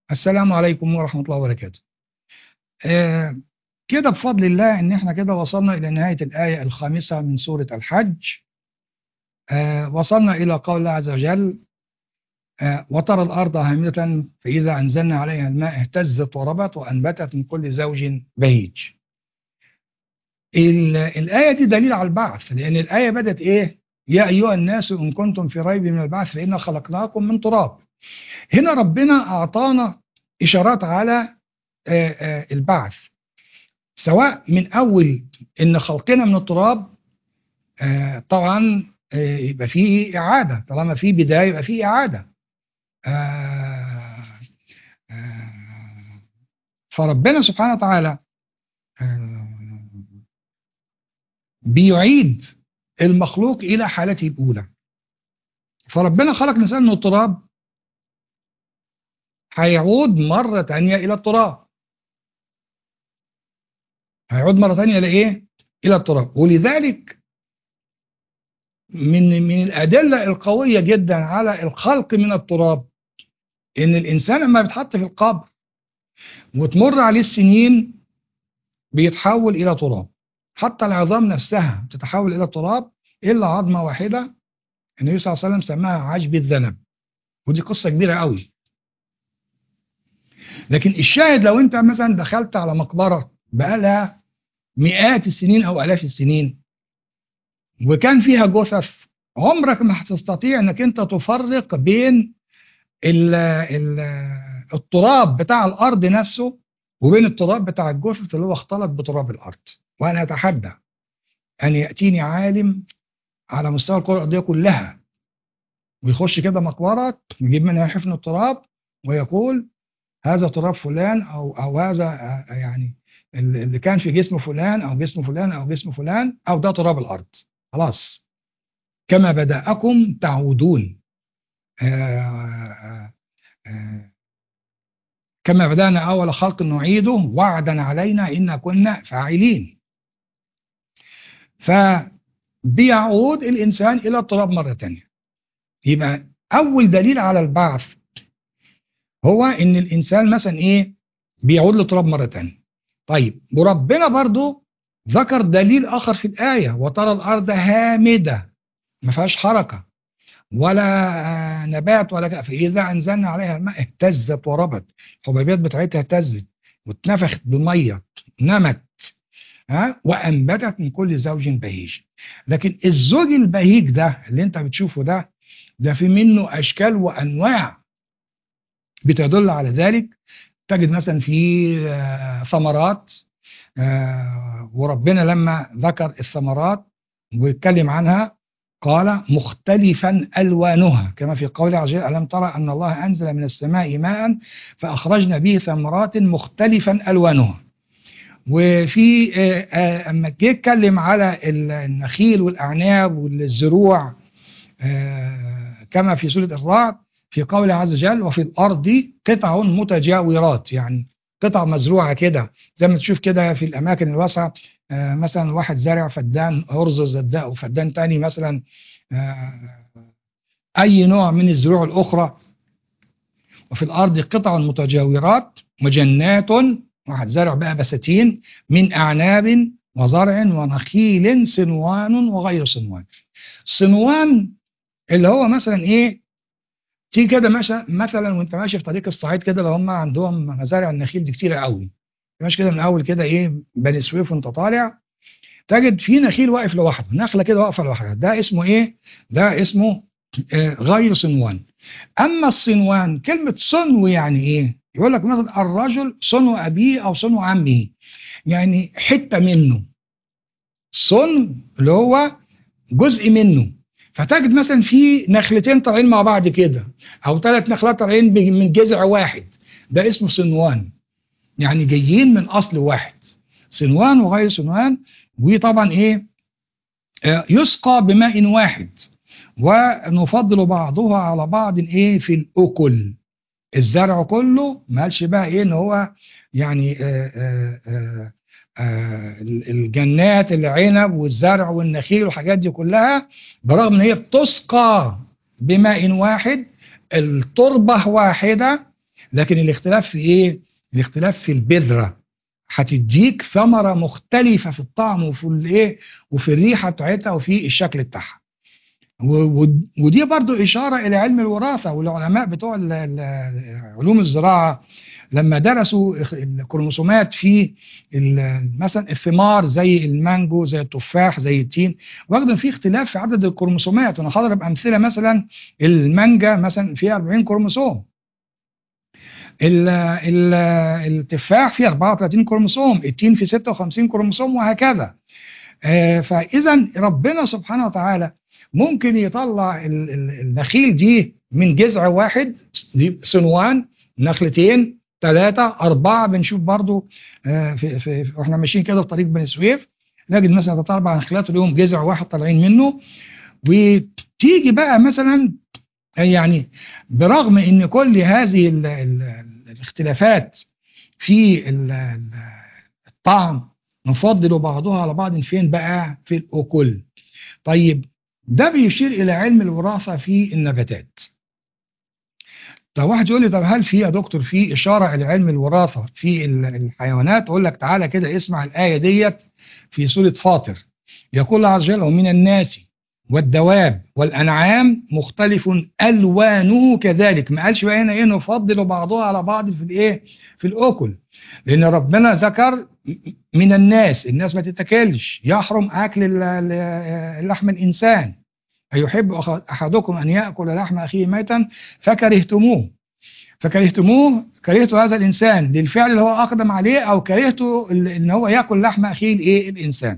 السلام عليكم ورحمة الله وبركاته آه كده بفضل الله ان احنا كده وصلنا الى نهاية الآية الخامسة من سورة الحج آه وصلنا الى قول الله عز وجل آه وترى الأرض هامدة فإذا أنزلنا عليها الماء اهتزت وربت وأنبتت من كل زوج بهيج الآية دي دليل على البعث لأن الآية بدأت إيه يا أيها الناس إن كنتم في ريب من البعث فإنا خلقناكم من تراب هنا ربنا أعطانا إشارات على البعث سواء من أول إن خلقنا من التراب طبعا يبقى فيه إعادة طالما في بداية يبقى فيه إعادة فربنا سبحانه وتعالى بيعيد المخلوق إلى حالته الأولى فربنا خلق الإنسان من التراب هيعود مرة تانية إلى التراب هيعود مرة تانية إلى إيه؟ إلى التراب ولذلك من من الأدلة القوية جدا على الخلق من التراب إن الإنسان لما بيتحط في القبر وتمر عليه السنين بيتحول إلى تراب حتى العظام نفسها بتتحول إلى تراب إلا عظمة واحدة النبي صلى الله عليه وسلم سماها عجب الذنب ودي قصة كبيرة قوي لكن الشاهد لو انت مثلا دخلت على مقبرة بقالها مئات السنين او الاف السنين وكان فيها جثث عمرك ما هتستطيع انك انت تفرق بين ال ال التراب بتاع الارض نفسه وبين التراب بتاع الجثث اللي هو اختلط بتراب الارض وانا اتحدى ان ياتيني عالم على مستوى الكره الارضيه كلها ويخش كده مقبره يجيب منها حفن التراب ويقول هذا تراب فلان او او هذا يعني اللي كان في جسم فلان او جسم فلان او جسم فلان او ده تراب الارض خلاص كما بدأكم تعودون آآ آآ كما بدأنا أول خلق نعيده وعدا علينا إن كنا فاعلين فبيعود الإنسان إلى التراب مرة تانية يبقى أول دليل على البعث هو ان الانسان مثلا ايه بيعود للتراب مره ثانيه طيب وربنا برضو ذكر دليل اخر في الايه وترى الارض هامده ما فيهاش حركه ولا نبات ولا كده فاذا انزلنا عليها الماء اهتزت وربت الحبيبات بتاعتها اهتزت واتنفخت بالميه نمت ها وانبتت من كل زوج بهيج لكن الزوج البهيج ده اللي انت بتشوفه ده ده في منه اشكال وانواع بتدل على ذلك تجد مثلا في ثمرات وربنا لما ذكر الثمرات ويتكلم عنها قال مختلفا ألوانها كما في قول عز وجل ألم ترى أن الله أنزل من السماء ماء فأخرجنا به ثمرات مختلفا ألوانها وفي أما جه يتكلم على النخيل والأعناب والزروع كما في سورة الرعد في قوله عز وجل وفي الأرض قطع متجاورات يعني قطع مزروعة كده زي ما تشوف كده في الأماكن الواسعة آه مثلا واحد زارع فدان أرز زداء وفدان تاني مثلا آه أي نوع من الزروع الأخرى وفي الأرض قطع متجاورات وجنات واحد زارع بقى بساتين من أعناب وزرع ونخيل صنوان وغير صنوان صنوان اللي هو مثلا إيه تيجي كده ماشي مثلا وانت ماشي في طريق الصعيد كده لو هم عندهم مزارع النخيل دي كتيره قوي ماشي كده من اول كده ايه بني سويف وانت طالع تجد في نخيل واقف لوحده نخله كده واقفه لوحدها ده اسمه ايه ده اسمه آه غير صنوان اما الصنوان كلمه صنو يعني ايه يقول لك مثلا الرجل صنو ابيه او صنو عمه يعني حته منه صنو اللي هو جزء منه فتجد مثلا في نخلتين طالعين مع بعض كده او ثلاث نخلات طالعين من جذع واحد ده اسمه صنوان يعني جايين من اصل واحد صنوان وغير صنوان وطبعا ايه آه يسقى بماء واحد ونفضل بعضها على بعض ايه في الاكل الزرع كله ما قالش بقى ايه ان هو يعني آآ آآ آآ الجنات العنب والزرع والنخيل والحاجات دي كلها برغم ان هي بتسقى بماء واحد التربة واحدة لكن الاختلاف في ايه الاختلاف في البذره هتديك ثمره مختلفه في الطعم وفي الايه وفي الريحه بتاعتها وفي الشكل بتاعها و- و- ودي برضو إشارة إلى علم الوراثة والعلماء بتوع ال- ال- علوم الزراعة لما درسوا اخ- الكروموسومات في ال- مثلا الثمار زي المانجو زي التفاح زي التين وجدوا إن في اختلاف في عدد الكروموسومات وانا هضرب امثله مثلا المانجا مثلا فيها 40 كروموسوم ال- ال- التفاح فيه 34 كروموسوم التين فيه 56 كروموسوم وهكذا آه، فاذا ربنا سبحانه وتعالى ممكن يطلع ال- ال- النخيل دي من جذع واحد دي صنوان نخلتين ثلاثة أربعة بنشوف برضو آه، في في في- واحنا ماشيين كده في طريق بني سويف نجد مثلا ثلاث أربع نخلات اليوم جذع واحد طالعين منه وتيجي بقى مثلا يعني برغم ان كل هذه ال ال الاختلافات في ال- ال- الطعم نفضل بعضها على بعض فين بقى في الأكل طيب ده بيشير إلى علم الوراثة في النباتات طب واحد يقول لي طب هل في يا دكتور في إشارة إلى علم الوراثة في ال- الحيوانات أقول لك تعالى كده اسمع الآية ديت في سورة فاطر يقول الله عز وجل ومن الناس والدواب والأنعام مختلف ألوانه كذلك ما قالش بقى هنا إيه نفضل بعضها على بعض في الإيه في الأكل لأن ربنا ذكر من الناس الناس ما تتكلش يحرم أكل ال- ال- لحم الإنسان أيحب أخ- أحدكم أن يأكل لحم أخيه ميتا فكرهتموه فكرهتموه كرهتوا هذا الإنسان للفعل اللي هو أقدم عليه أو كرهتوا ال- إن هو يأكل لحم أخيه الإيه الإنسان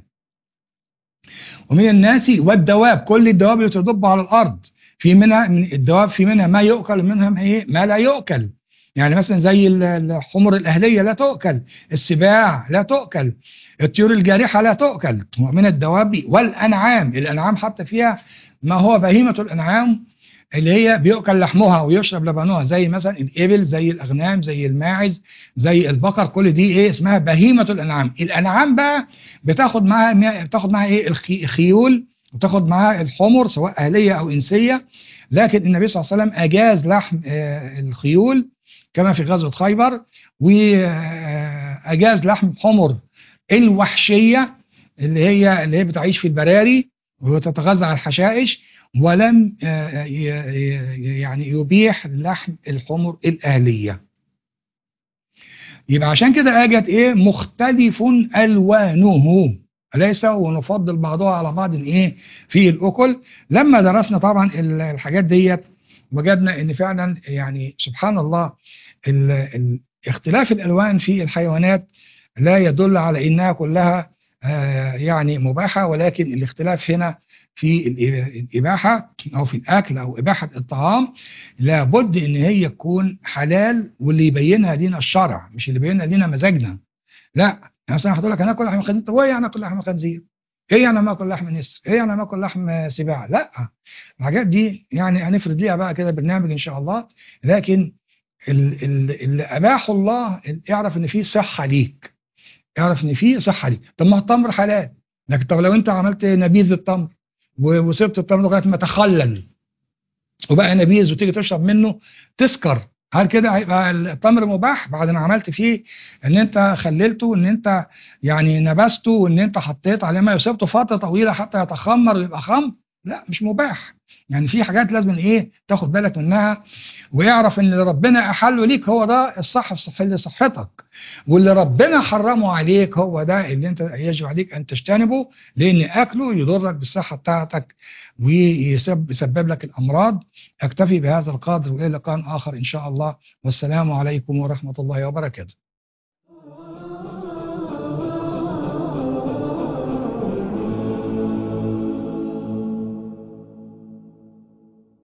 ومن الناس والدواب كل الدواب اللي تدب على الأرض في منها من الدواب في منها ما يؤكل ومنها ما إيه ما لا يؤكل يعني مثلا زي ال- الحمر الأهلية لا تؤكل السباع لا تؤكل الطيور الجارحة لا تؤكل ومن الدواب والأنعام الأنعام حتى فيها ما هو بهيمة الأنعام اللي هي بيؤكل لحمها ويشرب لبنها زي مثلا الإبل زي الأغنام زي الماعز زي البقر كل دي إيه اسمها بهيمة الأنعام الأنعام بقى بتاخد معاها بتاخد معاها إيه الخي- الخيول وتاخد معاها الحمر سواء أهلية أو إنسية لكن النبي صلى الله عليه وسلم أجاز لحم آه، الخيول كما في غزوة خيبر وأجاز لحم الحمر الوحشية اللي هي اللي هي بتعيش في البراري وتتغذى على الحشائش ولم آه، ي- ي- يعني يبيح لحم الحمر الأهلية يبقى عشان كده اجت ايه مختلف الوانه ليس ونفضل بعضها على بعض ايه في الاكل لما درسنا طبعا ال- الحاجات ديت وجدنا ان فعلا يعني سبحان الله ال- ال- اختلاف الالوان في الحيوانات لا يدل على انها كلها آه، يعني مباحه ولكن الاختلاف هنا في الإب- الاباحه او في الاكل او اباحه الطعام لابد ان هي تكون حلال واللي يبينها لنا الشرع مش اللي يبينها لنا مزاجنا لا يعني مثلا هتقول لك انا اكل لحم خنزير طب وايه يعني اكل لحم خنزير؟ ايه يعني ما اكل لحم نسر؟ ايه يعني ما اكل لحم سباع؟ لا الحاجات دي يعني هنفرد ليها بقى كده برنامج ان شاء الله لكن ال- ال- اللي اباحه الله اعرف ان فيه صحه ليك اعرف ان فيه صحه ليك طب ما التمر حلال لكن طب لو انت عملت نبيذ التمر و- وسبت التمر لغايه ما تخلل وبقى نبيذ وتيجي تشرب منه تسكر هل كده هيبقى التمر مباح بعد ما عملت فيه ان انت خللته وان انت يعني نبسته وان انت حطيت عليه ميه وسبته فتره طويله حتى يتخمر ويبقى خمر لا مش مباح يعني في حاجات لازم ايه تاخد بالك منها ويعرف ان اللي ربنا احله ليك هو ده الصح في صح- لصحتك واللي ربنا حرمه عليك هو ده اللي انت يجب عليك ان تجتنبه لان اكله يضرك بالصحه بتاعتك ويسبب لك الامراض اكتفي بهذا القدر والى لقاء اخر ان شاء الله والسلام عليكم ورحمه الله وبركاته